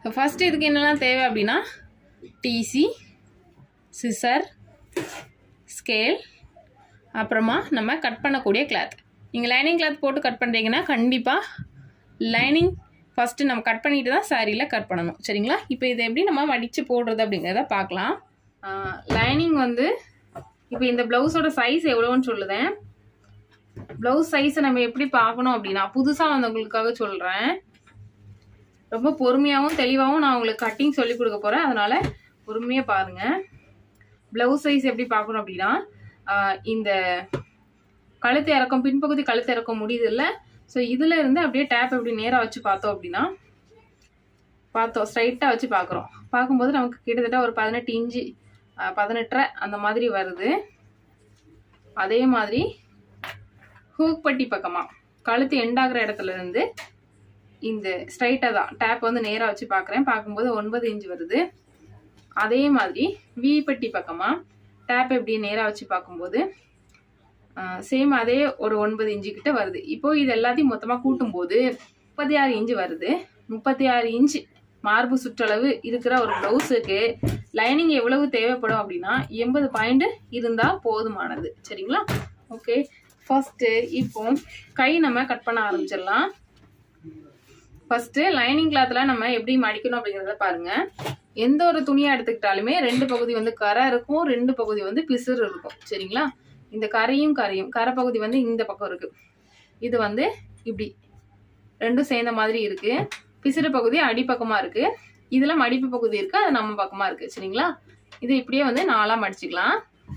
so first இதுக்கு என்னெல்லாம் தேவை அப்படின்னா டிசி சிசர் ஸ்கேல் அப்புறமா நம்ம கட் பண்ணக்கூடிய கிளாத் நீங்கள் லைனிங் கிளாத் போட்டு கட் பண்ணுறீங்கன்னா கண்டிப்பாக லைனிங் ஃபஸ்ட்டு நம்ம கட் பண்ணிட்டு தான் சாரியில் கட் பண்ணணும் சரிங்களா இப்போ இதை எப்படி நம்ம மடித்து போடுறது அப்படிங்கிறத பார்க்கலாம் லைனிங் வந்து இப்போ இந்த ப்ளவுஸோட சைஸ் எவ்வளோன்னு சொல்லுதேன் ப்ளவுஸ் சைஸை நம்ம எப்படி பார்க்கணும் அப்படின்னா புதுசாக வந்தவங்களுக்காக சொல்கிறேன் ரொம்ப பொறுமையாகவும் தெளிவாகவும் நான் உங்களுக்கு கட்டிங் சொல்லி கொடுக்க போகிறேன் அதனால் பொறுமையாக பாருங்கள் ப்ளவுஸ் சைஸ் எப்படி பார்க்கணும் அப்படின்னா ஆஹ் இந்த கழுத்து இறக்கம் பின்பகுதி கழுத்து இறக்கம் முடியுது இல்லை ஸோ இதில் இருந்து அப்படியே டேப் எப்படி நேராக வச்சு பார்த்தோம் அப்படின்னா பார்த்தோம் ஸ்ட்ரைட்டாக வச்சு பார்க்குறோம் பார்க்கும்போது நமக்கு கிட்டத்தட்ட ஒரு பதினெட்டு இன்ச்சு ஆஹ் பதினெட்டரை அந்த மாதிரி வருது அதே மாதிரி ஹூக் பட்டி பக்கமாக கழுத்து எண்டாகிற இடத்துல இருந்து இந்த ஸ்ட்ரைட்டாக தான் டேப் வந்து நேராக வச்சு பார்க்குறேன் பார்க்கும்போது ஒன்பது இன்ச் வருது அதே மாதிரி வி பட்டி பக்கமாக டேப் எப்படி நேராக வச்சு பார்க்கும்போது சேம் அதே ஒரு ஒன்பது இன்ச்சு கிட்ட வருது இப்போ இது எல்லாத்தையும் மொத்தமாக கூட்டும்போது முப்பத்தி ஆறு இன்ச்சு வருது முப்பத்தி ஆறு இன்ச்சு மார்பு சுற்றளவு இருக்கிற ஒரு ப்ளவுஸுக்கு லைனிங் எவ்வளவு தேவைப்படும் அப்படின்னா எண்பது பாயிண்ட் இருந்தால் போதுமானது சரிங்களா ஓகே ஃபர்ஸ்ட்டு இப்போ கை நம்ம கட் பண்ண ஆரம்பிச்சிடலாம் ஃபர்ஸ்ட் லைனிங் கிளாத்ல நம்ம எப்படி மடிக்கணும் அப்படிங்கறத பாருங்க எந்த ஒரு துணியை எடுத்துக்கிட்டாலுமே ரெண்டு பகுதி வந்து கரை இருக்கும் ரெண்டு பகுதி வந்து பிசுறு இருக்கும் சரிங்களா இந்த கரையும் கரையும் கரை பகுதி வந்து இந்த பக்கம் இருக்கு இது வந்து இப்படி ரெண்டும் சேர்ந்த மாதிரி இருக்கு பிசுறு பகுதி அடிப்பக்கமா இருக்கு இதுல மடிப்பு பகுதி இருக்கு அது நம்ம பக்கமா இருக்கு சரிங்களா இது இப்படியே வந்து நாலா மடிச்சுக்கலாம்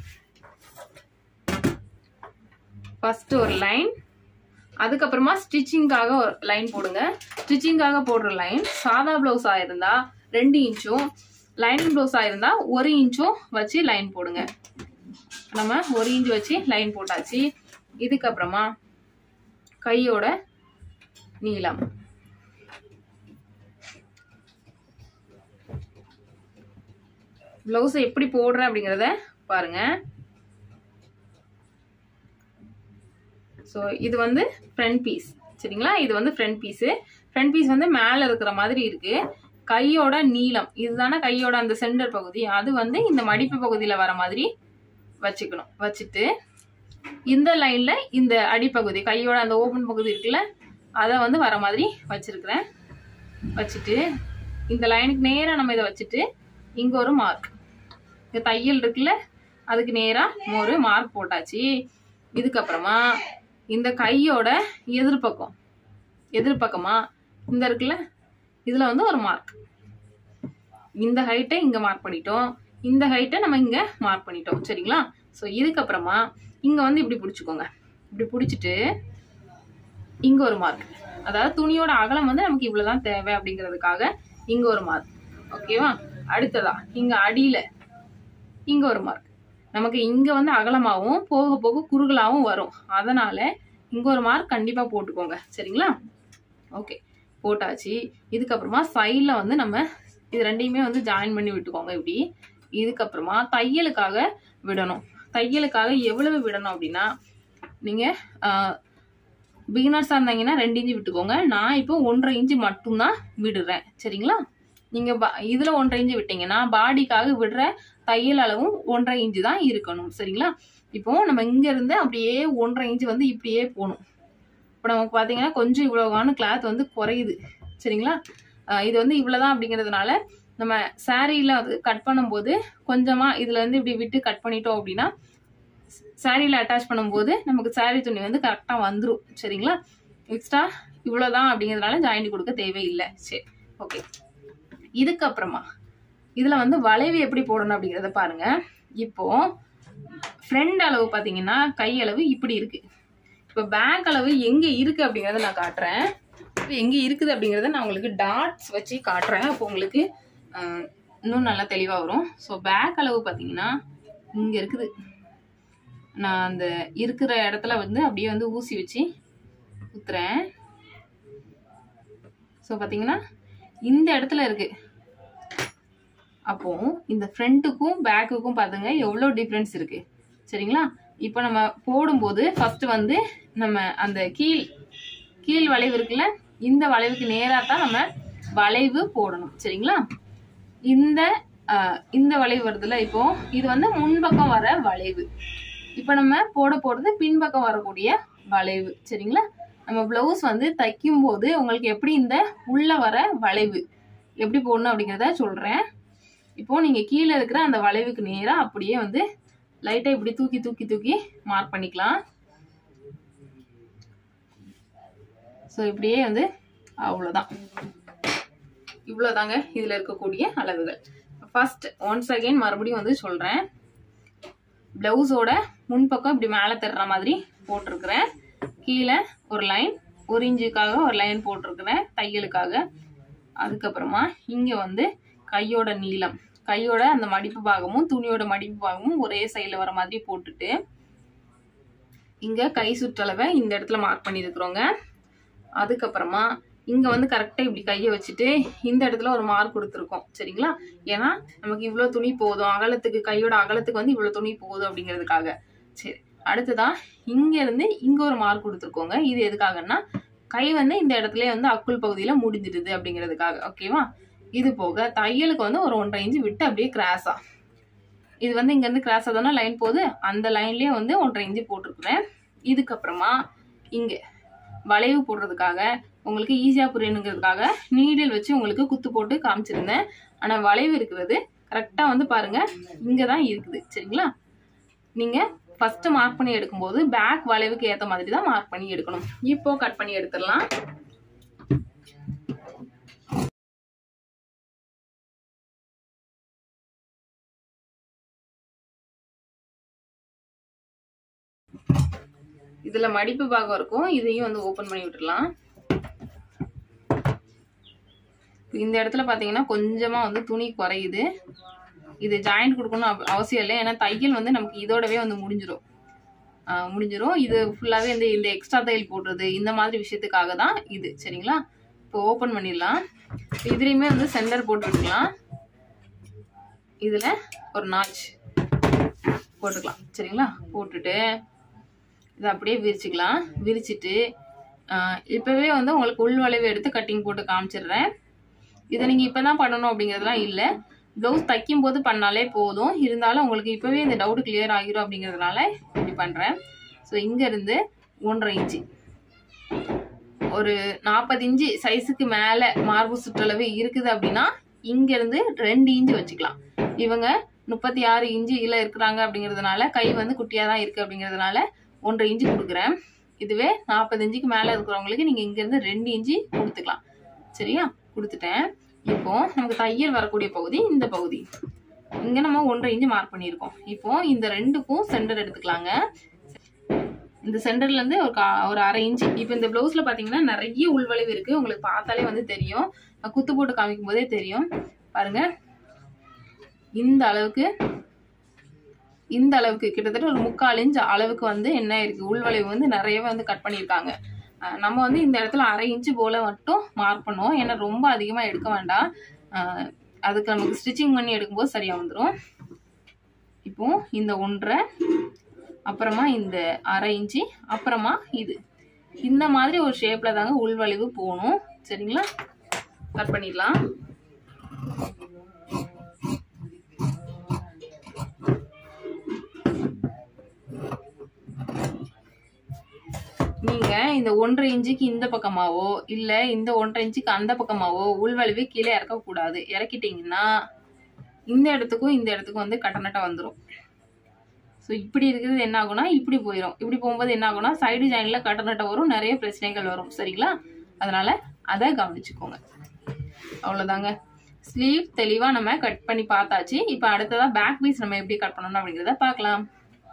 ஃபர்ஸ்ட் ஒரு லைன் அதுக்கப்புறமா ஸ்டிச்சிங்காக ஒரு லைன் போடுங்க ஸ்டிச்சிங்காக போடுற லைன் சாதா பிளவுஸா இருந்தா ரெண்டு இன்ச்சும் லைனிங் பிளவுஸா இருந்தா ஒரு இன்ச்சும் வச்சு லைன் போடுங்க நம்ம ஒரு இன்ச் வச்சு லைன் போட்டாச்சு இதுக்கப்புறமா கையோட நீளம் பிளவுஸை எப்படி போடுறேன் அப்படிங்கிறத பாருங்க ஸோ இது வந்து ஃப்ரண்ட் பீஸ் சரிங்களா இது வந்து ஃப்ரண்ட் பீஸு ஃப்ரண்ட் பீஸ் வந்து மேலே இருக்கிற மாதிரி இருக்கு கையோட நீளம் இதுதானே கையோட அந்த சென்டர் பகுதி அது வந்து இந்த மடிப்பு பகுதியில் வர மாதிரி வச்சுக்கணும் வச்சுட்டு இந்த லைன்ல இந்த அடிப்பகுதி கையோட அந்த ஓப்பன் பகுதி இருக்குல்ல அதை வந்து வர மாதிரி வச்சிருக்கிறேன் வச்சுட்டு இந்த லைனுக்கு நேராக நம்ம இதை வச்சுட்டு இங்கே ஒரு மார்க் இந்த தையல் இருக்குல்ல அதுக்கு நேராக ஒரு மார்க் போட்டாச்சு இதுக்கப்புறமா இந்த கையோட எதிர்பக்கம் எதிர்பக்கமா இந்த இருக்குல்ல இதில் வந்து ஒரு மார்க் இந்த ஹைட்டை இங்கே மார்க் பண்ணிட்டோம் இந்த ஹைட்டை நம்ம இங்கே மார்க் பண்ணிட்டோம் சரிங்களா ஸோ இதுக்கப்புறமா இங்கே வந்து இப்படி பிடிச்சிக்கோங்க இப்படி பிடிச்சிட்டு இங்கே ஒரு மார்க் அதாவது துணியோட அகலம் வந்து நமக்கு இவ்வளோதான் தேவை அப்படிங்கிறதுக்காக இங்கே ஒரு மார்க் ஓகேவா அடுத்ததா இங்கே அடியில் இங்கே ஒரு மார்க் நமக்கு இங்கே வந்து அகலமாகவும் போக போக குறுகலாகவும் வரும் அதனால் இங்கே ஒரு மார்க் கண்டிப்பாக போட்டுக்கோங்க சரிங்களா ஓகே போட்டாச்சு இதுக்கப்புறமா சைடில் வந்து நம்ம இது ரெண்டையுமே வந்து ஜாயின் பண்ணி விட்டுக்கோங்க இப்படி இதுக்கப்புறமா தையலுக்காக விடணும் தையலுக்காக எவ்வளவு விடணும் அப்படின்னா நீங்கள் பிகினர்ஸாக இருந்தாங்கன்னா ரெண்டு இன்ச்சு விட்டுக்கோங்க நான் இப்போ ஒன்றரை இன்ச்சு மட்டும்தான் விடுறேன் சரிங்களா நீங்கள் பா இதில் ஒன்றரை இன்ச்சு விட்டீங்கன்னா பாடிக்காக விடுற தையல் அளவும் ஒன்றரை இன்ச்சு தான் இருக்கணும் சரிங்களா இப்போ நம்ம இங்கேருந்து அப்படியே ஒன்றரை இன்ச்சு வந்து இப்படியே போகணும் இப்போ நமக்கு பார்த்தீங்கன்னா கொஞ்சம் இவ்வளோவான கிளாத் வந்து குறையுது சரிங்களா ஆஹ் இது வந்து இவ்வளோதான் அப்படிங்கிறதுனால நம்ம சாரியில் அது கட் பண்ணும்போது கொஞ்சமாக இதில் வந்து இப்படி விட்டு கட் பண்ணிட்டோம் அப்படின்னா சாரியில் அட்டாச் பண்ணும்போது நமக்கு சாரி துணி வந்து கரெக்டாக வந்துடும் சரிங்களா எக்ஸ்ட்ரா இவ்வளோதான் அப்படிங்கிறதுனால ஜாயிண்ட் கொடுக்க தேவையில்லை சரி ஓகே இதுக்கப்புறமா இதில் வந்து வளைவு எப்படி போடணும் அப்படிங்கிறத பாருங்க இப்போ ஃப்ரண்ட் அளவு பார்த்தீங்கன்னா கை அளவு இப்படி இருக்கு இப்போ பேக் அளவு எங்கே இருக்கு அப்படிங்கிறத நான் காட்டுறேன் இப்போ எங்கே இருக்குது அப்படிங்கிறத நான் உங்களுக்கு டாட்ஸ் வச்சு காட்டுறேன் அப்போ உங்களுக்கு ஆஹ், இன்னும் நல்லா தெளிவாக வரும் ஸோ பேக் அளவு பார்த்தீங்கன்னா இங்கே இருக்குது நான் அந்த இருக்கிற இடத்துல வந்து அப்படியே வந்து ஊசி வச்சு குத்துறேன் ஸோ பார்த்தீங்கன்னா இந்த இடத்துல இருக்கு அப்போ இந்த ஃப்ரண்ட்டுக்கும் பேக்குக்கும் பாருங்க எவ்வளோ டிஃப்ரென்ஸ் இருக்கு சரிங்களா இப்போ நம்ம போடும்போது ஃபர்ஸ்ட் வந்து நம்ம அந்த கீழ் கீழ் வளைவு இருக்குல்ல இந்த வளைவுக்கு நேராக தான் நம்ம வளைவு போடணும் சரிங்களா இந்த ஆஹ், இந்த வளைவு வருதுல இப்போ இது வந்து முன்பக்கம் வர வளைவு இப்போ நம்ம போட போறது பின்பக்கம் வரக்கூடிய வளைவு சரிங்களா நம்ம பிளவுஸ் வந்து தைக்கும் போது உங்களுக்கு எப்படி இந்த உள்ள வர வளைவு எப்படி போடணும் அப்படிங்கிறத சொல்றேன் இப்போ நீங்க கீழே இருக்கிற அந்த வளைவுக்கு நேரா அப்படியே வந்து லைட்டா இப்படி தூக்கி தூக்கி தூக்கி மார்க் பண்ணிக்கலாம் ஸோ இப்படியே வந்து அவ்வளோதான் இவ்வளோதாங்க இதில் இருக்கக்கூடிய அளவுகள் ஃபர்ஸ்ட் ஒன்ஸ் அகைன் மறுபடியும் வந்து சொல்கிறேன் ப்ளவுஸோட முன்பக்கம் இப்படி மேலே தர்ற மாதிரி போட்டிருக்கிறேன் கீழே ஒரு லைன் ஒரு இன்ச்சுக்காக ஒரு லைன் போட்டிருக்கிறேன் தையலுக்காக அதுக்கப்புறமா இங்கே வந்து கையோட நீளம் கையோட அந்த மடிப்பு பாகமும் துணியோட மடிப்பு பாகமும் ஒரே சைடில் வர மாதிரி போட்டுட்டு இங்கே கை சுற்றளவை இந்த இடத்துல மார்க் பண்ணியிருக்கிறோங்க அதுக்கப்புறமா இங்க வந்து கரெக்டா இப்படி கையை வச்சுட்டு இந்த இடத்துல ஒரு மார்க் கொடுத்துருக்கோம் சரிங்களா ஏன்னா நமக்கு இவ்வளவு துணி போதும் அகலத்துக்கு கையோட அகலத்துக்கு வந்து இவ்வளவு துணி போதும் அப்படிங்கிறதுக்காக சரி அடுத்ததா இங்க இருந்து இங்க ஒரு மார்க் கொடுத்துருக்கோங்க இது எதுக்காகன்னா கை வந்து இந்த இடத்துல வந்து அக்குள் பகுதியில முடிஞ்சிடுது அப்படிங்கிறதுக்காக ஓகேவா இது போக தையலுக்கு வந்து ஒரு ஒன்றரை இன்ச்சு விட்டு அப்படியே கிராஸா இது வந்து இங்க இருந்து கிராஸா தானே லைன் போகுது அந்த லைன்லயே வந்து ஒன்றரை இன்ச்சு போட்டிருக்கிறேன் இதுக்கப்புறமா இங்க வளைவு போடுறதுக்காக உங்களுக்கு ஈஸியா புரியணுங்கிறதுக்காக நீடில் வச்சு உங்களுக்கு குத்து போட்டு காமிச்சிருந்தேன் ஆனா வளைவு இருக்கிறது கரெக்டா வந்து பாருங்க இங்க தான் இருக்குது சரிங்களா நீங்க ஃபர்ஸ்ட் மார்க் பண்ணி எடுக்கும்போது பேக் வளைவுக்கு ஏத்த மாதிரி தான் மார்க் பண்ணி எடுக்கணும் இப்போ கட் பண்ணி எடுத்துடலாம் இதுல மடிப்பு பாகம் இருக்கும் இதையும் வந்து ஓபன் பண்ணி விட்டுறலாம் இந்த இடத்துல பாத்தீங்கன்னா கொஞ்சமா வந்து துணி குறையுது இது ஜாயிண்ட் கொடுக்கணும் அவ- அவசியம் இல்லை ஏன்னா தையல் வந்து நமக்கு இதோடவே வந்து முடிஞ்சிரும் ஆஹ் முடிஞ்சிரும் இது ஃபுல்லாவே இந்த இந்த எக்ஸ்ட்ரா தையல் போடுறது இந்த மாதிரி விஷயத்துக்காக தான் இது சரிங்களா இப்போ ஓபன் பண்ணிடலாம் இப்ப இதுலயுமே வந்து சென்டர் போட்டு விட்டுக்கலாம் இதுல ஒரு நாச் போட்டுக்கலாம் சரிங்களா போட்டுட்டு இதை அப்படியே விரிச்சுக்கலாம் விரிச்சிட்டு ஆஹ் இப்பவே வந்து உங்களுக்கு உள் வளைவு எடுத்து கட்டிங் போட்டு காமிச்சிடுறேன் இதை நீங்க இப்பதான் பண்ணணும் அப்படிங்கிறதுலாம் இல்லை ப்ளவுஸ் தைக்கும் போது பண்ணாலே போதும் இருந்தாலும் உங்களுக்கு இப்பவே இந்த டவுட் கிளியர் ஆகிரும் அப்படிங்கிறதுனால இப்படி பண்றேன் ஸோ இங்க இருந்து ஒன்றரை இன்ச்சு ஒரு நாற்பது இன்ச்சு சைஸுக்கு மேல மார்பு சுற்றளவு இருக்குது அப்படின்னா இங்க இருந்து ரெண்டு இன்ச்சு வச்சுக்கலாம் இவங்க முப்பத்தி ஆறு இன்ச்சுல இருக்கிறாங்க அப்படிங்கிறதுனால கை வந்து குட்டியா தான் இருக்கு அப்படிங்கிறதுனால ஒன்றரை இன்ச்சு கொடுக்குறேன் இதுவே நாற்பது இன்ச்சுக்கு மேல இருக்கிறவங்களுக்கு நீங்க இங்க இருந்து ரெண்டு இன்ச்சு கொடுத்துக்கலாம் சரியா கொடுத்துட்டேன் இப்போ நமக்கு தையல் வரக்கூடிய பகுதி இந்த பகுதி இங்க நம்ம ஒன்றரை இன்ச்சு மார்க் பண்ணியிருக்கோம் இப்போ இந்த ரெண்டுக்கும் சென்டர் எடுத்துக்கலாங்க இந்த சென்டர்ல இருந்து ஒரு கா- ஒரு அரை இன்ச்சு இப்போ இந்த பிளவுஸ்ல பாத்தீங்கன்னா நிறைய உள்வளைவு இருக்கு உங்களுக்கு பார்த்தாலே வந்து தெரியும் நான் குத்து போட்டு காமிக்கும் போதே தெரியும் பாருங்க இந்த அளவுக்கு இந்த அளவுக்கு கிட்டத்தட்ட ஒரு முக்கால் இன்ச் அளவுக்கு வந்து என்ன இருக்கு உள்வளைவு வந்து நிறையவே வந்து கட் பண்ணியிருக்காங்க அஹ் நம்ம வந்து இந்த இடத்துல அரை இன்ச்சு போல மட்டும் மார்க் பண்ணுவோம் ஏன்னா ரொம்ப அதிகமாக எடுக்க வேண்டாம் அஹ் அதுக்கு நமக்கு ஸ்டிச்சிங் பண்ணி எடுக்கும்போது சரியா வந்துடும் இப்போ இந்த ஒன்றரை அப்புறமா இந்த அரை இன்ச்சு அப்புறமா இது இந்த மாதிரி ஒரு ஷேப்ல தாங்க உள்வளைவு போகணும் சரிங்களா கட் பண்ணிடலாம் நீங்க இந்த ஒன்றரை இன்ச்சுக்கு இந்த பக்கமாவோ இல்ல இந்த ஒன்றரை இன்ச்சுக்கு அந்த பக்கமாவோ உள்வளைவு கீழே இறக்க கூடாது இறக்கிட்டீங்கன்னா இந்த இடத்துக்கும் இந்த இடத்துக்கும் வந்து கட்டநட்டா வந்துடும் ஸோ இப்படி இருக்கிறது என்ன ஆகும்னா இப்படி போயிடும் இப்படி போகும்போது என்ன ஆகும்னா சைடு ஜாயின்ல கட்டநட்டை வரும் நிறைய பிரச்சனைகள் வரும் சரிங்களா அதனால அதை கவனிச்சுக்கோங்க அவ்வளோதாங்க ஸ்லீவ் தெளிவா நம்ம கட் பண்ணி பார்த்தாச்சு இப்போ அடுத்ததா பேக் பீஸ் நம்ம எப்படி கட் பண்ணணும் அப்படிங்கிறத பார்க்கலாம்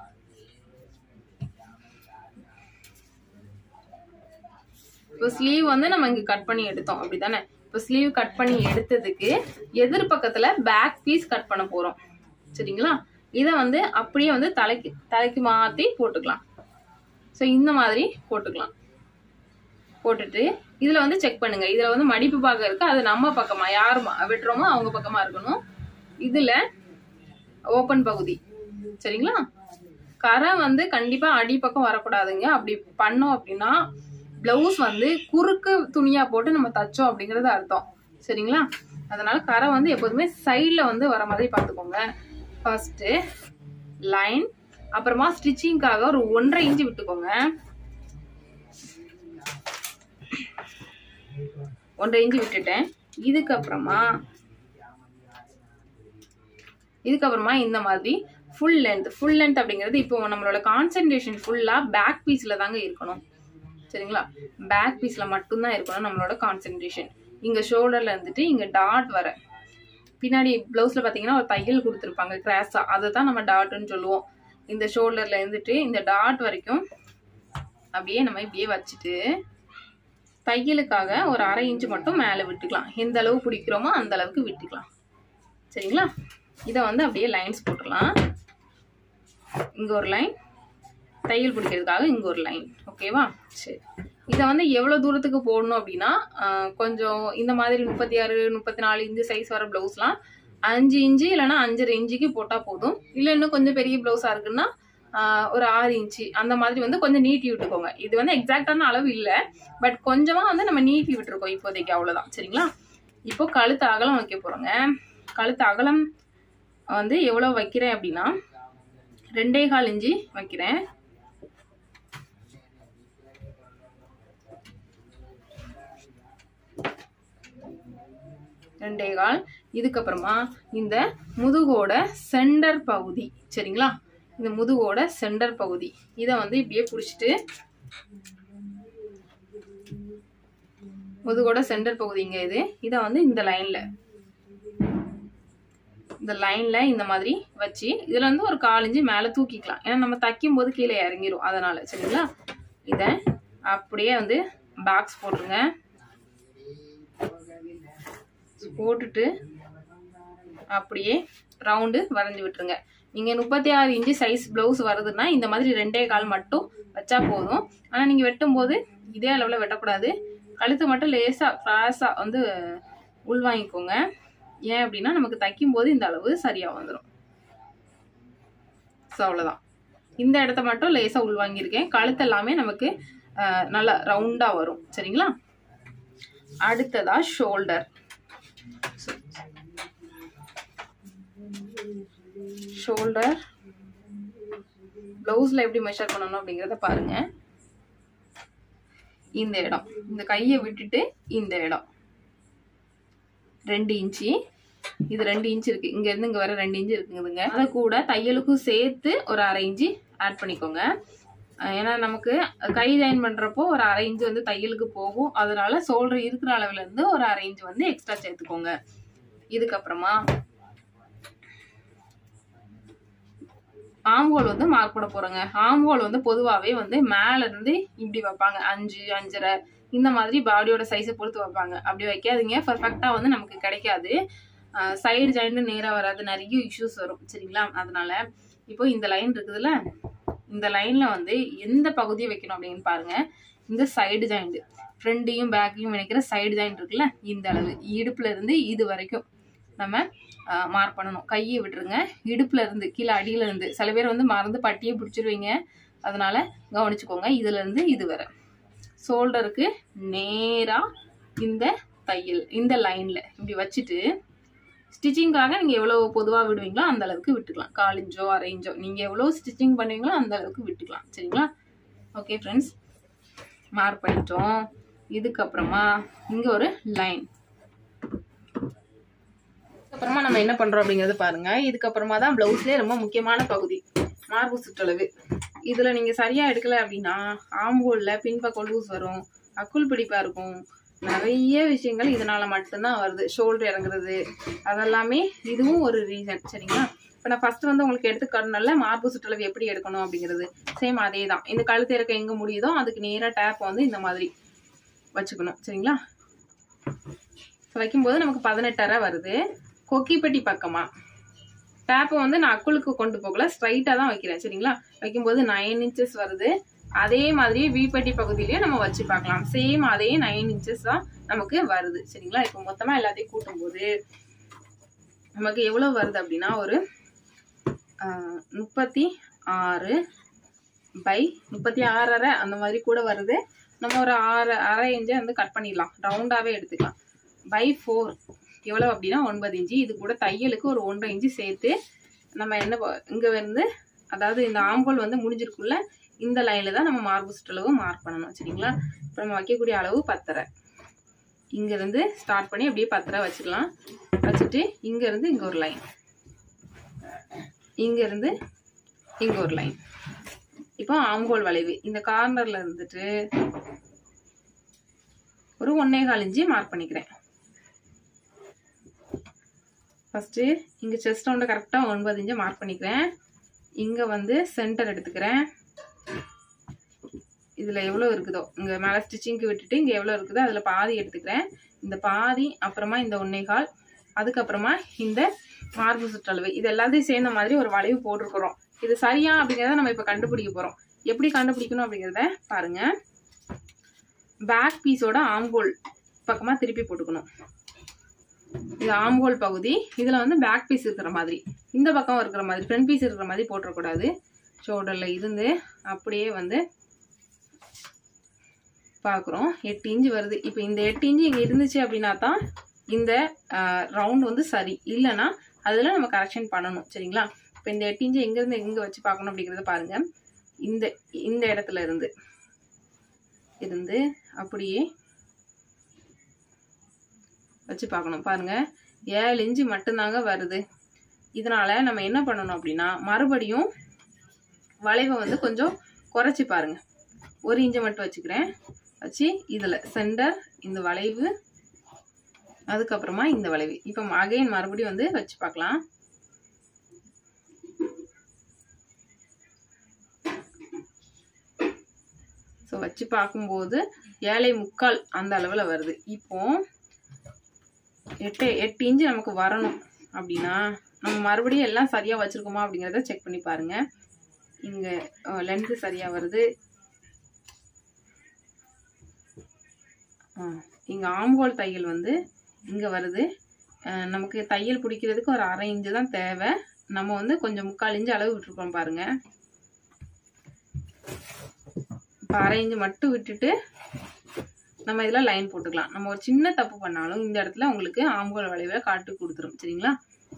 இப்போ ஸ்லீவ் வந்து நம்ம இங்க கட் பண்ணி எடுத்தோம் அப்படிதானே இப்போ ஸ்லீவ் கட் பண்ணி எடுத்ததுக்கு எதிர் பக்கத்துல பேக் பீஸ் கட் பண்ண போறோம் சரிங்களா இதை வந்து அப்படியே வந்து தலைக்கு தலைக்கு மாத்தி போட்டுக்கலாம் ஸோ இந்த மாதிரி போட்டுக்கலாம் போட்டுட்டு இதுல வந்து செக் பண்ணுங்க இதுல வந்து மடிப்பு பாகம் இருக்கு அது நம்ம பக்கமா யார் ம- வெட்டுறோமோ அவங்க பக்கமா இருக்கணும் இதுல ஓப்பன் பகுதி சரிங்களா கரை வந்து கண்டிப்பா அடிப்பக்கம் வரக்கூடாதுங்க அப்படி பண்ணோம் அப்படின்னா பிளவுஸ் வந்து குறுக்கு துணியா போட்டு நம்ம தச்சோம் அப்படிங்கிறது அர்த்தம் சரிங்களா அதனால கரை வந்து எப்போதுமே சைடில் வந்து வர மாதிரி பார்த்துக்கோங்க ஃபர்ஸ்ட்டு லைன் அப்புறமா ஸ்டிச்சிங்காக ஒரு ஒன்றரை இன்ச்சு விட்டுக்கோங்க ஒன்றரை இன்ச்சு விட்டுட்டேன் இதுக்கப்புறமா இதுக்கப்புறமா இந்த மாதிரி ஃபுல் லென்த் ஃபுல் லென்த் அப்படிங்கிறது இப்போ நம்மளோட கான்சென்ட்ரேஷன் ஃபுல்லாக பேக் பீஸில் தாங்க இருக்கணும் சரிங்களா பேக் பீஸில் மட்டும்தான் இருக்கணும் நம்மளோட கான்சென்ட்ரேஷன் இங்கே ஷோல்டரில் இருந்துட்டு இங்கே டாட் வர பின்னாடி ப்ளவுஸில் பார்த்தீங்கன்னா ஒரு தையல் கொடுத்துருப்பாங்க கிராஸாக அதை தான் நம்ம டாட்டுன்னு சொல்லுவோம் இந்த ஷோல்டரில் இருந்துட்டு இந்த டாட் வரைக்கும் அப்படியே நம்ம இப்படியே வச்சுட்டு தையலுக்காக ஒரு அரை இன்ச்சு மட்டும் மேலே விட்டுக்கலாம் எந்த அளவு பிடிக்கிறோமோ அந்த அளவுக்கு விட்டுக்கலாம் சரிங்களா இதை வந்து அப்படியே லைன்ஸ் போட்டுடலாம் இங்கே ஒரு லைன் தையல் பிடிக்கிறதுக்காக இங்கே ஒரு லைன் ஓகேவா சரி இதை வந்து எவ்வளோ தூரத்துக்கு போடணும் அப்படின்னா ஆஹ், கொஞ்சம் இந்த மாதிரி முப்பத்தி ஆறு முப்பத்தி நாலு இன்ச்சு சைஸ் வர ப்ளவுஸ்லாம் அஞ்சு இன்ச்சு இல்லைன்னா அஞ்சரை இன்ச்சுக்கு போட்டால் போதும் இல்லை இன்னும் கொஞ்சம் பெரிய ப்ளவுஸாக இருக்குன்னா ஆஹ், ஒரு ஆறு இன்ச்சு அந்த மாதிரி வந்து கொஞ்சம் நீட்டி விட்டுக்கோங்க இது வந்து எக்ஸாக்டான அளவு இல்லை பட் கொஞ்சமாக வந்து நம்ம நீட்டி விட்டுருக்கோம் இப்போதைக்கு அவ்வளோதான் சரிங்களா இப்போ கழுத்து அகலம் வைக்க போகிறோங்க கழுத்து அகலம் வந்து எவ்வளோ வைக்கிறேன் அப்படின்னா ரெண்டே கால் இன்ச்சு வைக்கிறேன் ரெண்டே கால் இதுக்கப்புறமா இந்த முதுகோட சென்டர் பகுதி சரிங்களா இந்த முதுகோட சென்டர் பகுதி இதை வந்து இப்படியே பிடிச்சிட்டு முதுகோட சென்டர் பகுதிங்க இது இதை வந்து இந்த லைன்ல இந்த லைன்ல இந்த மாதிரி வச்சு இதுல இருந்து ஒரு கால் இன்ச்சு மேல தூக்கிக்கலாம் ஏன்னா நம்ம தைக்கும் போது கீழே இறங்கிரும் அதனால சரிங்களா இதை அப்படியே வந்து பாக்ஸ் போட்டுருங்க போட்டுட்டு அப்படியே ரவுண்டு வரைஞ்சி விட்டுருங்க நீங்கள் முப்பத்தி ஆறு இன்ச்சு சைஸ் ப்ளவுஸ் வருதுன்னா இந்த மாதிரி ரெண்டே கால் மட்டும் வச்சா போதும் ஆனால் நீங்கள் வெட்டும்போது இதே அளவில் வெட்டக்கூடாது கழுத்து மட்டும் லேசாக கிராஸாக வந்து உள்வாங்கிக்கோங்க ஏன் அப்படின்னா நமக்கு தைக்கும் போது இந்த அளவு சரியாக வந்துடும் ஸோ அவ்வளோதான் இந்த இடத்த மட்டும் லேசாக உள்வாங்கியிருக்கேன் கழுத்து எல்லாமே நமக்கு அஹ், நல்லா ரவுண்டாக வரும் சரிங்களா அடுத்ததா ஷோல்டர் ஷோல்டர் ப்ளவுஸில் எப்படி மெஷர் பண்ணணும் அப்படிங்கிறத பாருங்க இந்த இடம் இந்த கையை விட்டுட்டு இந்த இடம் ரெண்டு இன்ச்சு இது ரெண்டு இன்ச் இருக்கு இங்க இருந்து இங்க வர ரெண்டு இன்ச்சு இருக்குதுங்க அதை கூட தையலுக்கும் சேர்த்து ஒரு அரை இன்ச்சு ஆட் பண்ணிக்கோங்க அஹ் ஏன்னா நமக்கு கை ஜாயின் பண்றப்போ ஒரு அரை இன்ச்சு வந்து தையலுக்கு போகும் அதனால சோல்டர் இருக்கிற அளவுல இருந்து ஒரு அரை இன்ச்சு வந்து எக்ஸ்ட்ரா சேர்த்துக்கோங்க இதுக்கப்புறமா ஆம்ஹோல் வந்து மார்க் பண்ண போறோங்க ஆம்ஹோல் வந்து பொதுவாகவே வந்து மேல இருந்து இப்படி வைப்பாங்க அஞ்சு அஞ்சரை இந்த மாதிரி பாடியோட சைஸை பொறுத்து வைப்பாங்க அப்படி வைக்காதீங்க பர்ஃபெக்டா வந்து நமக்கு கிடைக்காது சைடு ஜாயிண்ட் நேரா வராது நிறைய இஷ்யூஸ் வரும் சரிங்களா அதனால இப்போ இந்த லைன் இருக்குதுல்ல இந்த லைன்ல வந்து எந்த பகுதியை வைக்கணும் அப்படின்னு பாருங்க இந்த சைடு ஜாயிண்ட் ஃப்ரண்ட்டையும் பேக்கையும் இணைக்கிற சைடு ஜாயிண்ட் இருக்குல்ல இந்த அளவு இடுப்புல இருந்து இது வரைக்கும் நம்ம மார்க் பண்ணணும் கையை விட்டுருங்க இடுப்புல இருந்து கீழே அடியில இருந்து சில பேர் வந்து மறந்து பட்டியை பிடிச்சிருவீங்க அதனால கவனிச்சுக்கோங்க இதுல இருந்து இது வரை ஷோல்டருக்கு நேரா இந்த தையல் இந்த லைன்ல இப்படி வச்சுட்டு ஸ்டிச்சிங்காக நீங்க எவ்வளவு பொதுவா விடுவீங்களோ அந்த அளவுக்கு விட்டுக்கலாம் கால் இன்ச்சோ அரை இன்ச்சோ நீங்க எவ்வளவு ஸ்டிச்சிங் பண்ணுவீங்களோ அந்த அளவுக்கு விட்டுக்கலாம் சரிங்களா ஓகே ஃப்ரெண்ட்ஸ் மார்க் பண்ணிட்டோம் இதுக்கப்புறமா இங்க ஒரு லைன் அப்புறமா நம்ம என்ன பண்றோம் அப்படிங்கறது பாருங்க இதுக்கப்புறமா தான் பிளவுஸ்லயே ரொம்ப முக்கியமான பகுதி மார்பு சுற்றளவு இதுல நீங்க சரியா எடுக்கல அப்படின்னா ஆம்பூல்ல பின்பக்கம் லூஸ் வரும் அக்குள் பிடிப்பா இருக்கும் நிறைய விஷயங்கள் இதனால மட்டும்தான் வருது ஷோல்டர் இறங்குறது அதெல்லாமே இதுவும் ஒரு ரீசன் சரிங்களா இப்போ நான் ஃபர்ஸ்ட் வந்து உங்களுக்கு எடுத்து காட்டினால மார்பு சுற்றளவு எப்படி எடுக்கணும் அப்படிங்கிறது சேம் அதே தான் இந்த கழுத்து இறக்க எங்க முடியுதோ அதுக்கு நேரா டேப் வந்து இந்த மாதிரி வச்சுக்கணும் சரிங்களா ஸோ வைக்கும்போது நமக்கு பதினெட்டரை வருது கொக்கிப்பட்டி பக்கமா டேப்பை வந்து நான் அக்குளுக்கு கொண்டு போகல ஸ்ட்ரைட்டாக தான் வைக்கிறேன் சரிங்களா வைக்கும்போது நைன் இன்ச்சஸ் வருது அதே மாதிரியே வீப்பட்டி பகுதியிலயும் நம்ம வச்சு பார்க்கலாம் சேம் அதே நைன் இன்ச்சஸ் தான் நமக்கு வருது சரிங்களா இப்போ மொத்தமா எல்லாத்தையும் கூட்டும்போது நமக்கு எவ்வளவு வருது அப்படின்னா ஒரு ஆஹ், முப்பத்தி ஆறு பை முப்பத்தி ஆறரை அந்த மாதிரி கூட வருது நம்ம ஒரு ஆறு அரை இன்ச்சை வந்து கட் பண்ணிடலாம் ரவுண்டாவே எடுத்துக்கலாம் பை ஃபோர் எவ்வளோ அப்படின்னா ஒன்பது இன்ச்சு இது கூட தையலுக்கு ஒரு ஒன்றரை இன்ச்சு சேர்த்து நம்ம என்ன இங்கே வந்து அதாவது இந்த ஆம்போல் வந்து முடிஞ்சிருக்குள்ள இந்த லைனில் தான் நம்ம மார்பு சுற்றளவு மார்க் பண்ணணும் சரிங்களா இப்போ நம்ம வைக்கக்கூடிய அளவு பத்தரை இங்கேருந்து ஸ்டார்ட் பண்ணி அப்படியே பத்தரை வச்சுக்கலாம் வச்சுட்டு இங்கேருந்து இங்கே ஒரு லைன் இங்கேருந்து இங்கே ஒரு லைன் இப்போ ஆம்போல் வளைவு இந்த கார்னரில் இருந்துட்டு ஒரு ஒன்னே கால் இன்ச்சு மார்க் பண்ணிக்கிறேன் ஃபஸ்ட்டு இங்கே செஸ்ட் ரவுண்டை கரெக்டாக ஒன்பது இன்ச்சு மார்க் பண்ணிக்கிறேன் இங்கே வந்து சென்டர் எடுத்துக்கிறேன் இதில் எவ்வளோ இருக்குதோ இங்கே மேலே ஸ்டிச்சிங்க்கு விட்டுட்டு இங்கே எவ்வளோ இருக்குதோ அதில் பாதி எடுத்துக்கிறேன் இந்த பாதி அப்புறமா இந்த ஒன்னே கால் அதுக்கப்புறமா இந்த மார்பு சுற்றளவு இது எல்லாத்தையும் சேர்ந்த மாதிரி ஒரு வளைவு போட்டிருக்கிறோம் இது சரியா அப்படிங்கிறத நம்ம இப்போ கண்டுபிடிக்க போகிறோம் எப்படி கண்டுபிடிக்கணும் அப்படிங்கிறத பாருங்க பேக் பீஸோட ஆம்போல் பக்கமாக திருப்பி போட்டுக்கணும் இது ஆம்போல் பகுதி இதில் வந்து பேக் பீஸ் இருக்கிற மாதிரி இந்த பக்கம் இருக்கிற மாதிரி ஃப்ரண்ட் பீஸ் இருக்கிற மாதிரி போட்டுறக்கூடாது ஷோல்டரில் இருந்து அப்படியே வந்து பார்க்குறோம் எட்டு இன்ச்சு வருது இப்போ இந்த எட்டு இன்ச்சு இங்கே இருந்துச்சு அப்படின்னா தான் இந்த ரவுண்ட் வந்து சரி இல்லைன்னா அதில் நம்ம கரெக்ஷன் பண்ணணும் சரிங்களா இப்போ இந்த எட்டு இன்ச்சு எங்கேருந்து எங்கே வச்சு பார்க்கணும் அப்படிங்கிறத பாருங்கள் இந்த இந்த இடத்துல இருந்து இருந்து அப்படியே வச்சு பார்க்கணும் பாருங்க ஏழு இன்ச்சு மட்டும்தாங்க வருது இதனால நம்ம என்ன பண்ணணும் அப்படின்னா மறுபடியும் வளைவை வந்து கொஞ்சம் குறைச்சி பாருங்க ஒரு இன்ச்சு மட்டும் வச்சுக்கிறேன் வச்சு இதில் சென்டர் இந்த வளைவு அதுக்கப்புறமா இந்த வளைவு இப்போ அகைன் மறுபடியும் வந்து வச்சு பார்க்கலாம் ஸோ வச்சு பார்க்கும்போது ஏழை முக்கால் அந்த அளவில் வருது இப்போ எட்டு எட்டு இன்ச்சு நமக்கு வரணும் அப்படின்னா நம்ம மறுபடியும் எல்லாம் சரியாக வச்சுருக்கோமா அப்படிங்கிறத செக் பண்ணி பாருங்கள் இங்கே லென்த்து சரியாக வருது இங்கே ஆம்போல் தையல் வந்து இங்கே வருது அஹ் நமக்கு தையல் பிடிக்கிறதுக்கு ஒரு அரை இன்ச்சு தான் தேவை நம்ம வந்து கொஞ்சம் முக்கால் இன்ச்சு அளவு விட்டுருக்கோம் பாருங்க இப்போ அரை இன்ச்சு மட்டும் விட்டுட்டு நம்ம இதில் லைன் போட்டுக்கலாம் நம்ம ஒரு சின்ன தப்பு பண்ணாலும் இந்த இடத்துல உங்களுக்கு ஆம்போல் வளைவில் காட்டு கொடுத்துரும் சரிங்களா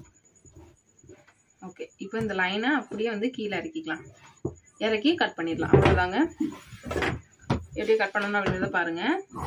ஓகே இப்போ இந்த லைனை அப்படியே வந்து கீழே இறக்கிக்கலாம் இறக்கி கட் பண்ணிடலாம் அவ்வளோதாங்க எப்படி கட் பண்ணணும் அப்படின்றத பாருங்க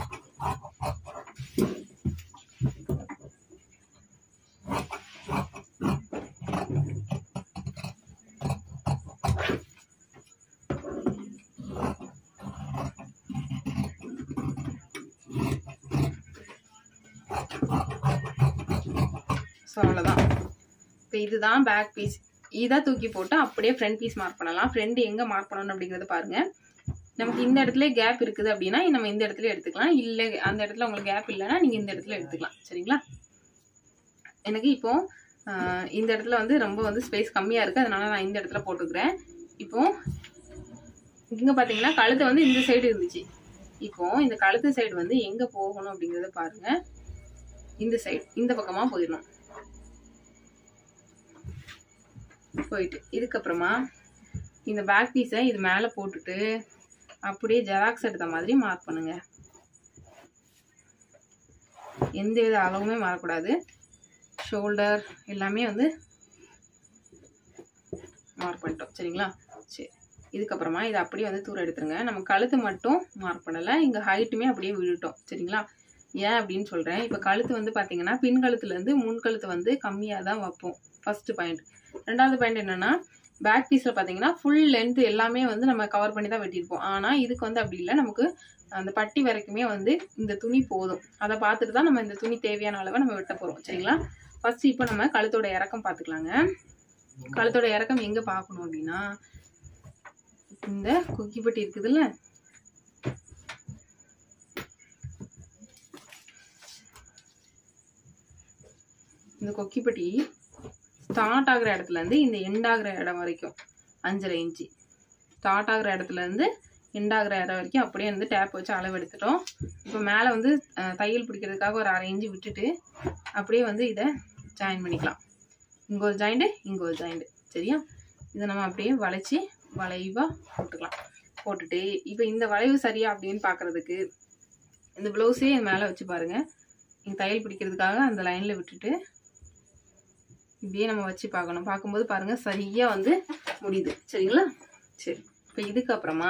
ஸோ அவ்வளோதான் இப்போ இதுதான் பேக் பீஸ் இதை தூக்கி போட்டு அப்படியே ஃப்ரண்ட் பீஸ் மார்க் பண்ணலாம் ஃப்ரண்ட் எங்கே மார்க் பண்ணணும் அப்படிங்கிறத பாருங்க நமக்கு இந்த இடத்துல கேப் இருக்குது அப்படின்னா நம்ம இந்த இடத்துல எடுத்துக்கலாம் இல்லை அந்த இடத்துல உங்களுக்கு கேப் இல்லைன்னா நீங்கள் இந்த இடத்துல எடுத்துக்கலாம் சரிங்களா எனக்கு இப்போ ஆஹ், இந்த இடத்துல வந்து ரொம்ப வந்து ஸ்பேஸ் கம்மியாக இருக்குது அதனால நான் இந்த இடத்துல போட்டுக்கிறேன் இப்போ இங்கே பார்த்தீங்கன்னா கழுத்து வந்து இந்த சைடு இருந்துச்சு இப்போ இந்த கழுத்து சைடு வந்து எங்கே போகணும் அப்படிங்கிறத பாருங்க இந்த சைடு இந்த பக்கமாக போயிடணும் போயிட்டு இதுக்கப்புறமா இந்த பேக் பீஸை இது மேலே போட்டுட்டு அப்படியே ஜெராக்ஸ் எடுத்த மாதிரி மார்க் பண்ணுங்க எந்த வித அளவுமே மாறக்கூடாது ஷோல்டர் எல்லாமே வந்து மார்க் பண்ணிட்டோம் சரிங்களா சரி இதுக்கப்புறமா இதை அப்படியே வந்து தூரம் எடுத்துருங்க நம்ம கழுத்து மட்டும் மார்க் பண்ணலை இங்கே ஹைட்டுமே அப்படியே விழுட்டோம் சரிங்களா ஏன் அப்படின்னு சொல்கிறேன் இப்போ கழுத்து வந்து பார்த்தீங்கன்னா பின் கழுத்துலேருந்து முன் கழுத்து வந்து கம்மியாக தான் வைப்போம் ஃபஸ்ட்டு பாயிண்ட் ரெண்டாவது பாயிண்ட் என்னென்னா பேக் பீஸில் பார்த்தீங்கன்னா ஃபுல் லென்த் எல்லாமே வந்து நம்ம கவர் பண்ணி தான் வெட்டியிருப்போம் ஆனால் இதுக்கு வந்து அப்படி இல்லை நமக்கு அந்த பட்டி வரைக்குமே வந்து இந்த துணி போதும் அதை பார்த்துட்டு தான் நம்ம இந்த துணி தேவையான அளவை நம்ம வெட்ட போகிறோம் சரிங்களா ஃபர்ஸ்ட் இப்போ நம்ம கழுத்தோட இறக்கம் பார்த்துக்கலாங்க கழுத்தோட இறக்கம் எங்கே பார்க்கணும் அப்படின்னா இந்த குக்கிப்பட்டி இருக்குதுல்ல இந்த கொக்கிப்பட்டி ஸ்டார்ட் ஆகுற இடத்துல இருந்து இந்த எண்ட் ஆகுற இடம் வரைக்கும் அஞ்சரை இன்ச்சு ஸ்டார்ட் ஆகுற இடத்துல இருந்து எண்ட் ஆகுற இடம் வரைக்கும் அப்படியே வந்து டேப் வச்சு அளவு எடுத்துட்டோம் இப்போ மேலே வந்து அஹ், தையல் பிடிக்கிறதுக்காக ஒரு அரை இன்ச்சு விட்டுட்டு அப்படியே வந்து இதை ஜாயின் பண்ணிக்கலாம் இங்கே ஒரு ஜாயிண்ட்டு இங்கே ஒரு ஜாயிண்ட்டு சரியா இதை நம்ம அப்படியே வளைச்சி வளைவாக போட்டுக்கலாம் போட்டுட்டு இப்போ இந்த வளைவு சரியா அப்படின்னு பார்க்குறதுக்கு இந்த ப்ளவுஸே மேலே வச்சு பாருங்கள் இங்கே தையல் பிடிக்கிறதுக்காக அந்த லைனில் விட்டுட்டு இப்படியே நம்ம வச்சு பார்க்கணும் பார்க்கும்போது பாருங்கள் சரியாக வந்து முடியுது சரிங்களா சரி இப்போ இதுக்கப்புறமா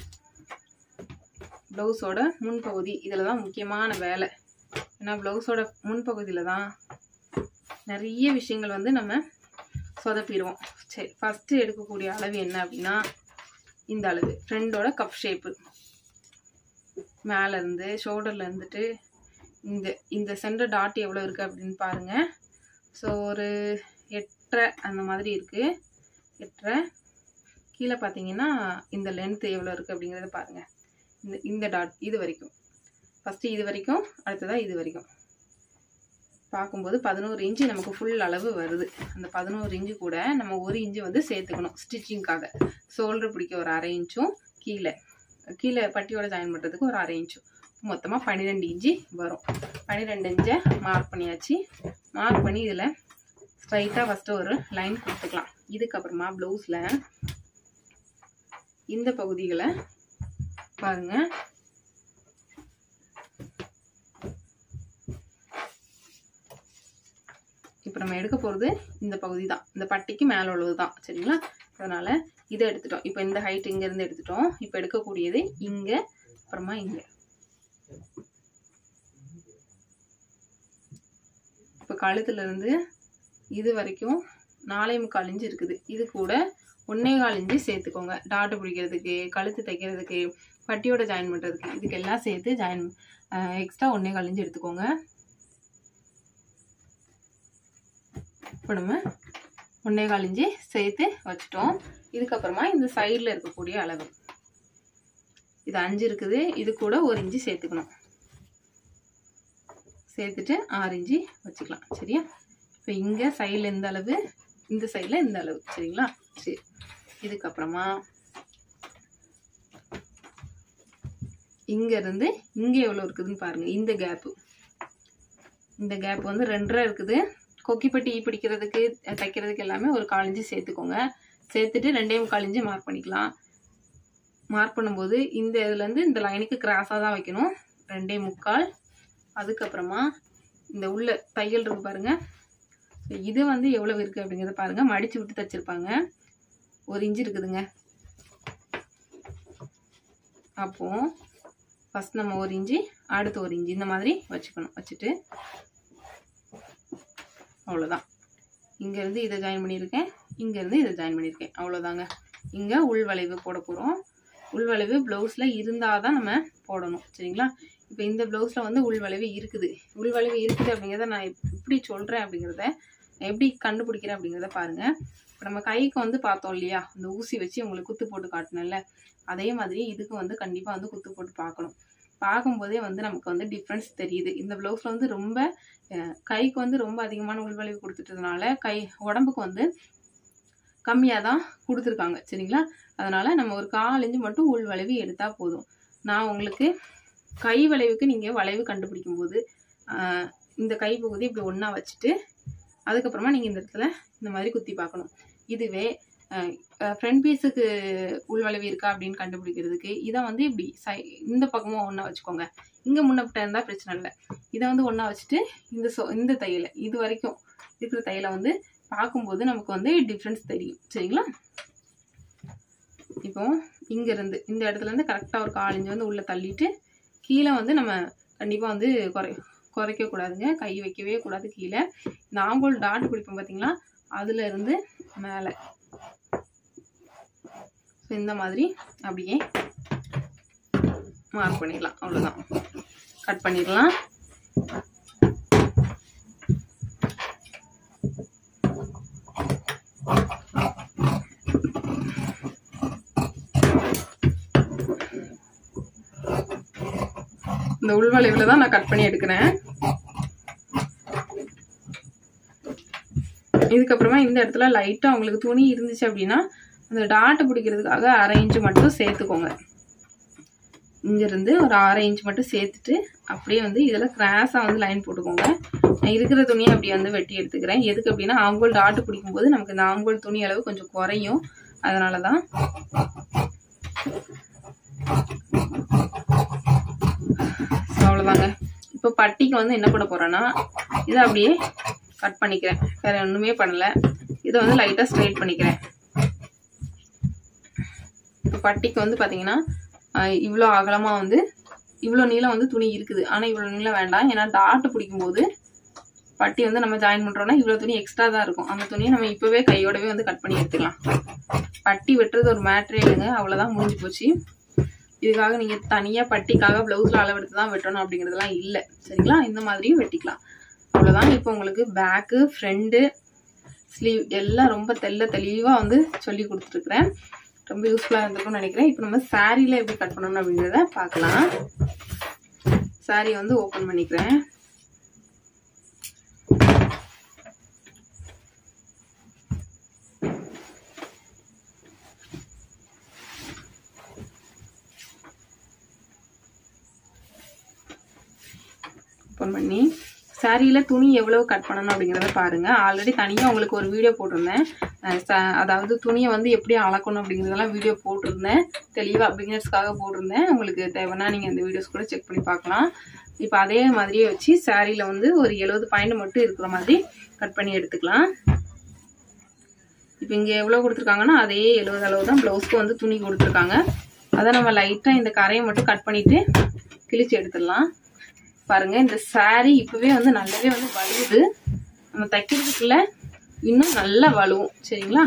ப்ளவுஸோட முன்பகுதி இதில் தான் முக்கியமான வேலை ஏன்னா ப்ளவுஸோட முன்பகுதியில் தான் நிறைய விஷயங்கள் வந்து நம்ம சொதப்பிடுவோம் சரி ஃபஸ்ட்டு எடுக்கக்கூடிய அளவு என்ன அப்படின்னா இந்த அளவு ஃப்ரெண்டோட கப் ஷேப்பு மேலேருந்து ஷோல்டரில் இருந்துட்டு இந்த இந்த சென்டர் டாட் எவ்வளோ இருக்குது அப்படின்னு பாருங்கள் ஸோ ஒரு எட்டரை அந்த மாதிரி இருக்குது எட்டரை கீழே பார்த்தீங்கன்னா இந்த லென்த் எவ்வளோ இருக்குது அப்படிங்கிறத பாருங்கள் இந்த இந்த டாட் இது வரைக்கும் ஃபஸ்ட்டு இது வரைக்கும் அடுத்ததாக இது வரைக்கும் பார்க்கும்போது பதினோரு இன்ச்சு நமக்கு ஃபுல் அளவு வருது அந்த பதினோரு இன்ச்சு கூட நம்ம ஒரு இன்ச்சு வந்து சேர்த்துக்கணும் ஸ்டிச்சிங்க்காக ஷோல்டர் பிடிக்க ஒரு அரை இன்ச்சும் கீழே கீழே பட்டியோட ஜாயின் பண்ணுறதுக்கு ஒரு அரை இன்ச்சும் மொத்தமாக பன்னிரெண்டு இன்ச்சு வரும் பன்னிரெண்டு இன்ச்சை மார்க் பண்ணியாச்சு மார்க் பண்ணி இதில் ஸ்ட்ரைட்டாக ஃபஸ்ட்டு ஒரு லைன் கொடுத்துக்கலாம் இதுக்கப்புறமா ப்ளவுஸில் இந்த பகுதிகளை பாருங்கள் இப்போ நம்ம எடுக்க போகிறது இந்த பகுதி தான் இந்த பட்டிக்கு மேலே உள்ளது தான் சரிங்களா அதனால் இதை எடுத்துட்டோம் இப்போ இந்த ஹைட் இங்கேருந்து எடுத்துட்டோம் இப்போ எடுக்கக்கூடியது இங்கே அப்புறமா இங்கே இப்போ கழுத்துலேருந்து இது வரைக்கும் நாலே முக்கால் இன்ச்சு இருக்குது இது கூட ஒன்னே கால் இன்ச்சு சேர்த்துக்கோங்க டாட்டு பிடிக்கிறதுக்கு கழுத்து தைக்கிறதுக்கு பட்டியோட ஜாயின் பண்ணுறதுக்கு இதுக்கு எல்லாம் சேர்த்து ஜாயின் எக்ஸ்ட்ரா ஒன்னே கால் இன்ச்சு எடுத்துக்கோங்க இப்போ நம்ம ஒன்னே கால் இன்ச்சு சேர்த்து வச்சுட்டோம் இதுக்கப்புறமா இந்த சைடில் இருக்கக்கூடிய அளவு இது அஞ்சு இருக்குது இது கூட ஒரு இன்ச்சு சேர்த்துக்கணும் சேர்த்துட்டு ஆறு இன்ச்சு வச்சுக்கலாம் சரியா இப்போ இங்கே சைடில் இந்த அளவு இந்த சைடில் இந்த அளவு சரிங்களா சரி இதுக்கப்புறமா இங்கேருந்து இங்கே எவ்வளோ இருக்குதுன்னு பாருங்கள் இந்த கேப்பு இந்த கேப் வந்து ரெண்டரை இருக்குது கொக்கிப்பட்டி பிடிக்கிறதுக்கு தைக்கிறதுக்கு எல்லாமே ஒரு காலஞ்சி சேர்த்துக்கோங்க சேர்த்துட்டு ரெண்டே முக்கால் இன்ச்சு மார்க் பண்ணிக்கலாம் மார்க் பண்ணும்போது இந்த இதுலேருந்து இந்த லைனுக்கு கிராஸாக தான் வைக்கணும் ரெண்டே முக்கால் அதுக்கப்புறமா இந்த உள்ள தையல் இருக்கு பாருங்க இது வந்து எவ்வளவு இருக்குது அப்படிங்கிறத பாருங்க மடிச்சு விட்டு தைச்சிருப்பாங்க ஒரு இன்ச்சு இருக்குதுங்க அப்போ ஃபஸ்ட் நம்ம ஒரு இன்ச்சு அடுத்து ஒரு இன்ச்சு இந்த மாதிரி வச்சுக்கணும் வச்சுட்டு அவ்வளோதான் இங்கேருந்து இதை ஜாயின் பண்ணியிருக்கேன் இங்கேருந்து இதை ஜாயின் பண்ணியிருக்கேன் அவ்வளோதாங்க இங்கே உள்வளைவு போட போகிறோம் உள்வளைவு ப்ளவுஸில் இருந்தால் தான் நம்ம போடணும் சரிங்களா இப்போ இந்த ப்ளவுஸில் வந்து உள்வளைவு இருக்குது உள்வளைவு இருக்குது அப்படிங்கிறத நான் எப்- எப்படி சொல்கிறேன் அப்படிங்கிறத நான் எப்படி கண்டுபிடிக்கிறேன் அப்படிங்கிறத பாருங்கள் இப்போ நம்ம கைக்கு வந்து பார்த்தோம் இல்லையா இந்த ஊசி வச்சு உங்களுக்கு குத்து போட்டு காட்டினேன்ல அதே மாதிரி இதுக்கு வந்து கண்டிப்பாக வந்து குத்து போட்டு பார்க்கணும் பார்க்கும்போதே வந்து நமக்கு வந்து டிஃப்ரென்ஸ் தெரியுது இந்த ப்ளவுஸில் வந்து ரொம்ப அஹ், கைக்கு வந்து ரொம்ப அதிகமான உள்வளைவு கொடுத்துட்டதுனால கை உடம்புக்கு வந்து கம்மியாக தான் கொடுத்துருக்காங்க சரிங்களா அதனால் நம்ம ஒரு கால் இன்ச்சு மட்டும் உள் வளைவு எடுத்தால் போதும் நான் உங்களுக்கு கை வளைவுக்கு நீங்கள் வளைவு கண்டுபிடிக்கும் போது ஆஹ், இந்த கை பகுதி இப்படி ஒன்றா வச்சுட்டு அதுக்கப்புறமா நீங்கள் இந்த இடத்துல இந்த மாதிரி குத்தி பார்க்கணும் இதுவே ஃப்ரண்ட் பீஸுக்கு உள்வளைவு இருக்கா அப்படின்னு கண்டுபிடிக்கிறதுக்கு இதை வந்து இப்படி சை இந்த பக்கமும் ஒன்றா வச்சுக்கோங்க இங்கே முன்னப்பிட்ட இருந்தால் பிரச்சனை இல்லை இதை வந்து ஒன்றா வச்சுட்டு இந்த சொ இந்த தையலை இது வரைக்கும் இருக்கிற தையலை வந்து பார்க்கும்போது நமக்கு வந்து டிஃப்ரென்ஸ் தெரியும் சரிங்களா இப்போ இங்கேருந்து இந்த இடத்துல இருந்து கரெக்டாக ஒரு கால் இன்ச்சு வந்து உள்ளே தள்ளிட்டு கீழே வந்து நம்ம கண்டிப்பாக வந்து குறை குறைக்க கூடாதுங்க கை வைக்கவே கூடாது கீழே இந்த ஆங்கோல் டாட் பிடிப்போம் பார்த்தீங்களா அதுல இருந்து மேலே ஸோ இந்த மாதிரி அப்படியே மார்க் பண்ணிடலாம் அவ்வளோதான் கட் பண்ணிடலாம் இந்த உள்வளைவில் தான் நான் கட் பண்ணி எடுக்கிறேன் இதுக்கப்புறமா இந்த இடத்துல லைட்டாக உங்களுக்கு துணி இருந்துச்சு அப்படின்னா அந்த டாட்டு பிடிக்கிறதுக்காக அரை இன்ச்சு மட்டும் சேர்த்துக்கோங்க இங்கேருந்து ஒரு அரை இன்ச் மட்டும் சேர்த்துட்டு அப்படியே வந்து இதில் கிராஸாக வந்து லைன் போட்டுக்கோங்க நான் இருக்கிற துணியை அப்படியே வந்து வெட்டி எடுத்துக்கிறேன் எதுக்கு அப்படின்னா ஆங்கோல் டாட்டு பிடிக்கும்போது நமக்கு இந்த ஆங்கோல் துணி அளவு கொஞ்சம் குறையும் அதனால தான் அவ்வளோதாங்க இப்போ பட்டிக்கு வந்து என்ன பண்ண போறேன்னா இதை அப்படியே கட் பண்ணிக்கிறேன் வேற ஒண்ணுமே பண்ணல இதை வந்து லைட்டா ஸ்ட்ரைட் பண்ணிக்கிறேன் இப்போ பட்டிக்கு வந்து பாத்தீங்கன்னா ஆஹ் இவ்வளோ அகலமா வந்து இவ்வளோ நீளம் வந்து துணி இருக்குது ஆனா இவ்வளோ நீளம் வேண்டாம் ஏன்னா டாட்டு பிடிக்கும் போது பட்டி வந்து நம்ம ஜாயின் பண்றோம்னா இவ்வளோ துணி எக்ஸ்ட்ரா தான் இருக்கும் அந்த துணியை நம்ம இப்பவே கையோடவே வந்து கட் பண்ணி எடுத்துக்கலாம் பட்டி வெட்டுறது ஒரு மேட்ரே இல்லைங்க அவ்வளோதான் முடிஞ்சு போச்சு இதுக்காக நீங்க தனியா பட்டிக்காக பிளவுஸ்ல அளவெடுத்து தான் வெட்டணும் அப்படிங்கிறதுலாம் இல்லை சரிங்களா இந்த மாதிரியும் வெட்டிக்கலாம் அவ்வளோதான் இப்போ உங்களுக்கு பேக்கு ஃப்ரண்ட்டு ஸ்லீவ் எல்லாம் ரொம்ப தெல்ல தெளிவாக வந்து சொல்லி கொடுத்துருக்குறேன் ரொம்ப யூஸ்ஃபுல்லாக இருந்திருக்கும்னு நினைக்கிறேன் இப்போ நம்ம சாரியில் எப்படி கட் பண்ணணும் அப்படிங்கிறத பார்க்கலாம் சாரி வந்து ஓப்பன் பண்ணிக்கிறேன் ஓப்பன் பண்ணி சாரியில் துணி எவ்வளோ கட் பண்ணணும் அப்படிங்கிறத பாருங்க ஆல்ரெடி தனியாக உங்களுக்கு ஒரு வீடியோ போட்டிருந்தேன் அஹ் ச- அதாவது துணியை வந்து எப்படி அளக்கணும் அப்படிங்கிறதெல்லாம் வீடியோ போட்டிருந்தேன் தெளிவாக பிகினர்ஸ்க்காக போட்டிருந்தேன் உங்களுக்கு தேவைன்னா நீங்கள் இந்த வீடியோஸ் கூட செக் பண்ணி பார்க்கலாம் இப்போ அதே மாதிரியே வச்சு சாரியில் வந்து ஒரு எழுபது பாயிண்ட் மட்டும் இருக்கிற மாதிரி கட் பண்ணி எடுத்துக்கலாம் இப்போ இங்கே எவ்வளோ கொடுத்துருக்காங்கன்னா அதே எழுபது அளவு தான் ப்ளவுஸ்க்கு வந்து துணி கொடுத்துருக்காங்க அதை நம்ம லைட்டாக இந்த கரையை மட்டும் கட் பண்ணிட்டு கிழிச்சு எடுத்துடலாம் பாருங்க இந்த saree இப்பவே வந்து நல்லாவே வந்து வலுவுது நம்ம தைக்கிறதுக்குள்ள இன்னும் நல்லா வலுவும் சரிங்களா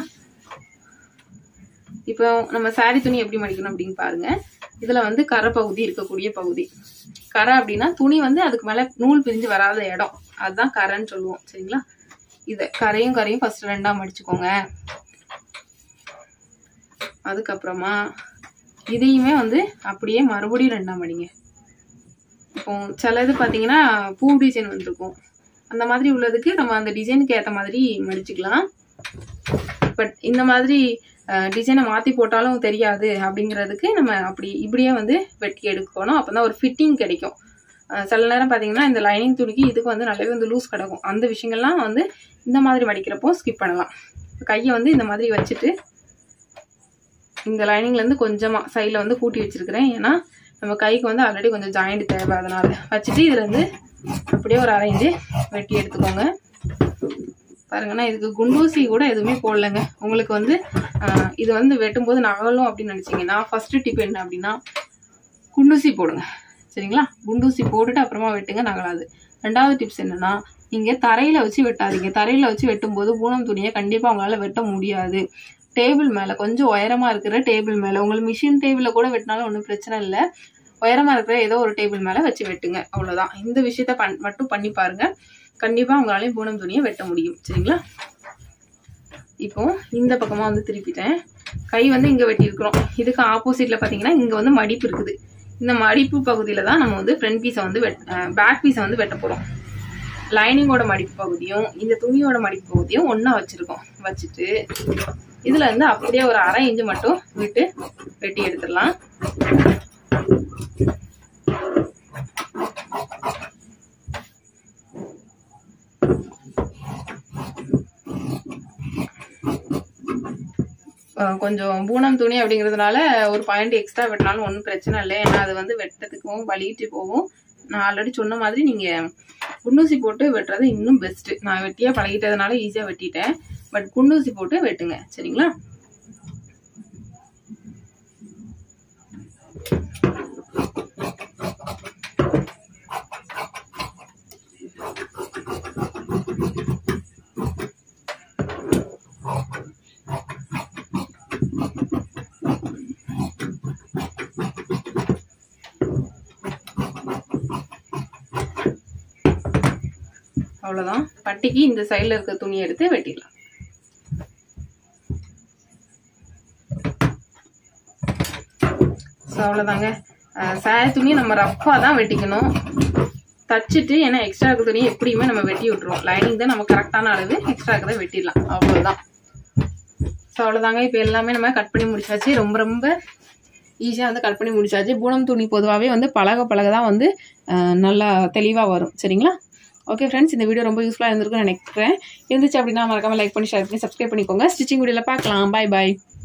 இப்போ நம்ம saree துணி எப்படி மடிக்கணும் அப்படின்னு பாருங்க இதுல வந்து கரை பகுதி இருக்கக்கூடிய பகுதி கரை அப்படின்னா துணி வந்து அதுக்கு மேல நூல் பிரிஞ்சு வராத இடம் அதுதான் கரைன்னு சொல்லுவோம் சரிங்களா இத கரையும் கரையும் ஃபர்ஸ்ட் ரெண்டா மடிச்சுக்கோங்க அதுக்கப்புறமா இதையுமே வந்து அப்படியே மறுபடியும் ரெண்டா மடிங்க இப்போ சில இது பார்த்தீங்கன்னா பூ டிசைன் வந்திருக்கும் அந்த மாதிரி உள்ளதுக்கு நம்ம அந்த டிசைனுக்கு ஏற்ற மாதிரி மடிச்சுக்கலாம் பட் இந்த மாதிரி டிசைனை மாற்றி போட்டாலும் தெரியாது அப்படிங்கிறதுக்கு நம்ம அப்படி இப்படியே வந்து வெட்டி எடுக்கணும் அப்போ தான் ஒரு ஃபிட்டிங் கிடைக்கும் அஹ் சில நேரம் பார்த்தீங்கன்னா இந்த லைனிங் துணிக்கு இதுக்கு வந்து நல்லாவே வந்து லூஸ் கிடக்கும் அந்த விஷயங்கள்லாம் வந்து இந்த மாதிரி மடிக்கிறப்போ ஸ்கிப் பண்ணலாம் கையை வந்து இந்த மாதிரி வச்சுட்டு இந்த லைனிங்லேருந்து கொஞ்சமாக சைடில் வந்து கூட்டி வச்சிருக்கிறேன் ஏன்னா நம்ம கைக்கு வந்து ஆல்ரெடி கொஞ்சம் ஜாயிண்ட் தேவை அதனால வச்சுட்டு இதுல இருந்து அப்படியே ஒரு அரை இன்ச்சு வெட்டி எடுத்துக்கோங்க பாருங்கன்னா இதுக்கு குண்டூசி கூட எதுவுமே போடலைங்க உங்களுக்கு வந்து ஆஹ், இது வந்து வெட்டும்போது நகலும் அப்படின்னு நினைச்சீங்கன்னா ஃபர்ஸ்ட் டிப் என்ன அப்படின்னா குண்டூசி போடுங்க சரிங்களா குண்டூசி போட்டுட்டு அப்புறமா வெட்டுங்க நகலாது ரெண்டாவது டிப்ஸ் என்னன்னா நீங்க தரையில வச்சு வெட்டாதீங்க தரையில வச்சு வெட்டும்போது பூனம் துணியை கண்டிப்பா உங்களால வெட்ட முடியாது டேபிள் மேல கொஞ்சம் உயரமா இருக்கிற டேபிள் மேல உங்களுக்கு மிஷின் டேபிள்ல கூட வெட்டினாலும் ஒன்றும் பிரச்சனை இல்லை உயரமா இருக்கிற ஏதோ ஒரு டேபிள் மேல வச்சு வெட்டுங்க அவ்வளவுதான் இந்த விஷயத்த பண் மட்டும் பண்ணி பாருங்க கண்டிப்பா உங்களாலையும் பூனம் துணியை வெட்ட முடியும் சரிங்களா இப்போ இந்த பக்கமா வந்து திருப்பிட்டேன் கை வந்து இங்க வெட்டியிருக்கிறோம் இதுக்கு ஆப்போசிட்ல பாத்தீங்கன்னா இங்க வந்து மடிப்பு இருக்குது இந்த மடிப்பு பகுதியில தான் நம்ம வந்து ஃப்ரண்ட் பீஸை வந்து வெட் பேக் பீஸை வந்து வெட்ட போறோம் லைனிங்கோட மடிப்பு பகுதியும் இந்த துணியோட மடிப்பு பகுதியும் ஒண்ணா வச்சிருக்கோம் வச்சுட்டு இதுல இருந்து அப்படியே ஒரு அரை இன்ச்சு மட்டும் விட்டு வெட்டி எடுத்துடலாம் அஹ் கொஞ்சம் பூனம் துணி அப்படிங்கிறதுனால ஒரு பாயிண்ட் எக்ஸ்ட்ரா வெட்டினாலும் ஒன்றும் பிரச்சனை இல்லை ஏன்னா அது வந்து வெட்டத்துக்கும் வலிக்கிட்டு போகும் நான் ஆல்ரெடி சொன்ன மாதிரி நீங்க குண்டூசி போட்டு வெட்டுறது இன்னும் பெஸ்ட் நான் வெட்டியா பழகிட்டதுனால ஈஸியா வெட்டிட்டேன் பட் குண்டூசி போட்டு வெட்டுங்க சரிங்களா அவ்வளவுதான் பட்டிக்கு இந்த சைடுல இருக்க துணி எடுத்து வெட்டிடலாம் ஸோ அவ்வளோதாங்க சாரி துணியை நம்ம ரஃப்பாக தான் வெட்டிக்கணும் தச்சுட்டு ஏன்னா எக்ஸ்ட்ரா இருக்க துணியை எப்படியுமே நம்ம வெட்டி விட்டுருவோம் லைனிங் தான் நம்ம கரெக்டான அளவு எக்ஸ்ட்ரா இருக்கிறத வெட்டிடலாம் அவ்வளோதான் ஸோ அவ்வளோதாங்க இப்போ எல்லாமே நம்ம கட் பண்ணி முடிச்சாச்சு ரொம்ப ரொம்ப ஈஸியாக வந்து கட் பண்ணி முடிச்சாச்சு பூனம் துணி பொதுவாகவே வந்து பழக பழக தான் வந்து அஹ், நல்லா தெளிவாக வரும் சரிங்களா ஓகே ஃப்ரெண்ட்ஸ் இந்த வீடியோ ரொம்ப யூஸ்ஃபுல்லாக இருந்திருக்கும்னு நினைக்கிறேன் இருந்துச்சு அப்படின்னா மறக்காம லைக் பண்ணி ஷேர் பண்ணி சப்ஸ்கிரைப் பண்ணிக்கோங்க ஸ்டிச்சிங் வீடியோவில் பார்க்கலாம் பாய் பாய்